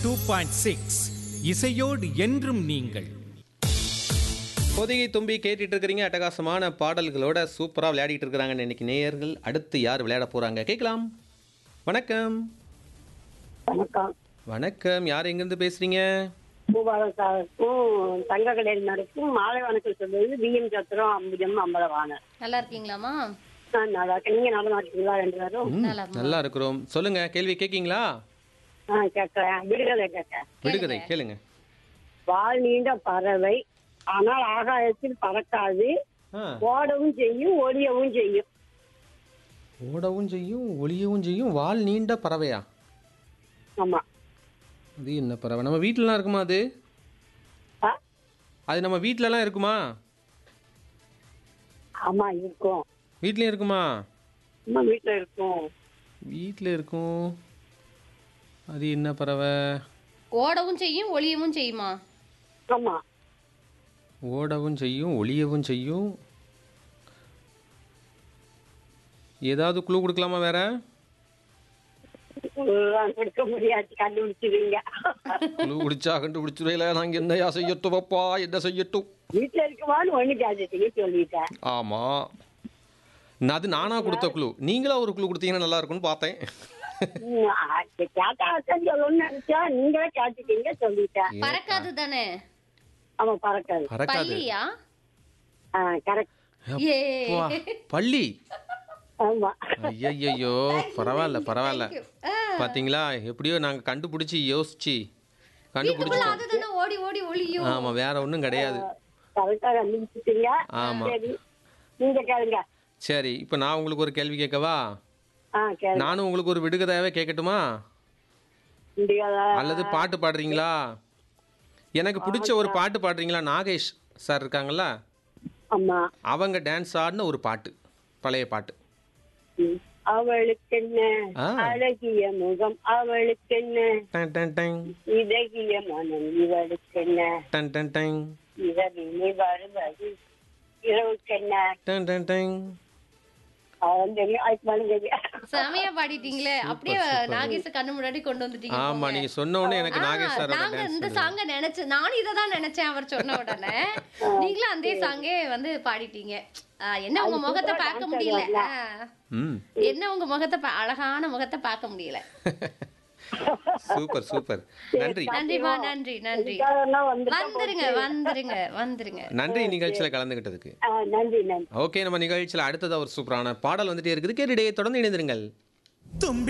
Two point six இசையோடு என்றும் நீங்கள் பொதிகை தும்பி கேட்டுட்டு இருக்கிறீங்க அட்டகாசமான பாடல்களோட சூப்பராக விளையாடிட்டு இருக்கிறாங்க இன்னைக்கு நேயர்கள் அடுத்து யார் விளையாட போறாங்க கேட்கலாம் வணக்கம் வணக்கம் வணக்கம் யார் எங்கேருந்து பேசுறீங்க பூபாலம் சாருக்கும் தங்க கடையில் நடக்கும் மாலை வணக்கம் சொல்றது பிஎம் சத்திரம் அம்புஜம் அம்பலவாணர் நல்லா இருக்கீங்களாமா நான் நல்லா இருக்கேன் நீங்க நல்லா இருக்கீங்களா ரெண்டு பேரும் ம், நல்லா நல்லா இருக்கிறோம் சொல்லுங்க கேள்வி கேட்கீங்களா ஆ கேட்கறேன் விடுதலை கேட்க விடுகதை கேளுங்க வால் நீண்ட பறவை ஆனால் ஆகாயத்தில் பறக்காது ஆ, ஓடவும் செய்யும் ஒடியவும் செய்யும் ஓடவும் செய்யும் ஒளியவும் செய்யும் வால் நீண்ட பறவையா ஆமா அது என்ன பறவை நம்ம வீட்டிலலாம் இருக்குமா அது ஆ? அது நம்ம வீட்டிலலாம் இருக்குமா ஆமா இருக்கும் வீட்லயும் இருக்குமா நம்ம வீட்டுல இருக்கும் வீட்டில் இருக்கும் அது என்ன பறவை ஓடவும் செய்யும் ஒளியவும் செய்யுமா ஆமா ஓடவும் செய்யும் ஒளியவும் செய்யும் ஏதாவது குழு கொடுக்கலாமா வேற உம், கொடுக்க முடியாது கண்டுபிடிச்சிருவீங்க குழு குடிச்சா கண்டுபிடிச்சுடையில நாங்கள் என்னையா செய்யட்டும் அப்பா என்ன செய்யட்டும் வீட்டுல இருக்குமான்னு ஒண்ணு கேட்டுட்டீங்க சொல்லிட்டேன் ஆமாம் நான் அது நானா கொடுத்த குழு நீங்களா ஒரு குழு கொடுத்தீங்கன்னா நல்லா இருக்கும்னு பார்த்தேன் உம், ஆ, கேட்டா அதான் சொல்லணும்னு நினைச்சா நீங்களே கேட்டுட்டீங்க சொல்லிட்டேன் பறக்காது தானே ஆமா பறக்காது பறக்காது பள்ளியா கரெக்ட் ஏ அப்பா, பள்ளி ஆமா ஐயையோ பரவாயில்ல பரவாயில்ல ஆ, பாத்தீங்களா எப்படியோ நாங்கள் கண்டுபிடிச்சி யோசிச்சு வீட்டுக்குள்ள கண்டுபிடிச்சோம் அதுதானே ஓடி ஓடி ஒளியும் ஆமாம் வேற ஒன்றும் கிடையாது கரெக்டா கண்டுபிடிச்சிட்டீங்க ஆமா. சரி நீங்க கேளுங்க சரி இப்போ நான் உங்களுக்கு ஒரு கேள்வி கேட்கவா ஆ கேளுங்க நானும் உங்களுக்கு ஒரு விடுகதையாவே கேட்கட்டுமா முடியாதா? அல்லது பாட்டு பாடுறீங்களா எனக்கு பிடிச்ச ஒரு பாட்டு பாடுறீங்களா நாகேஷ் சார் இருக்காங்கல்ல ஆமா அவங்க டான்ஸ் ஆடின ஒரு பாட்டு பழைய பாட்டு ம். அவளுக்கு என்ன ஆ. அழகிய முகம் அவளுக்கு என்ன டன் டன் டங் இதகிய மனம் இவளுக்கு என்ன டன் டன் டங் இரவினை வருவது இரவுக்கு என்ன டன் டன் டங் அவன் தெரியும் அதுக்கு மேல தெரியும் செமையா பாடிட்டீங்களே அப்படியே நாகேஷ் கண்ணு முன்னாடி கொண்டு வந்துட்டீங்க ஆமா போங்க. நீங்க சொன்ன உடனே எனக்கு ஆ, நாகேஷ் சாரோட நாங்க இந்த டான்ஸ் சாங்க நினைச்சு நானும் இதை தான் நினைச்சேன் அவர் சொன்ன உடனே நீங்களும் அந்த சாங்கே வந்து பாடிட்டீங்க ஆ, என்ன உங்க முகத்தை பார்க்க முடியல ஆ. ம் என்ன உங்க முகத்தை பா- அழகான முகத்தை பார்க்க முடியல சூப்பர் சூப்பர் நன்றி நன்றிமா நன்றி நன்றி இதுக்காகலாம் வந்துட்டா வந்துருங்க வந்துருங்க வந்துருங்க நன்றி நிகழ்ச்சியில் கலந்துக்கிட்டதுக்கு ஆ, நன்றி நன்றி ஓகே நம்ம நிகழ்ச்சியில் அடுத்தது ஒரு சூப்பரான பாடல் வந்துட்டே இருக்குது கேட்டுடே தொடர்ந்து இணைந்திருங்கள் தும்பி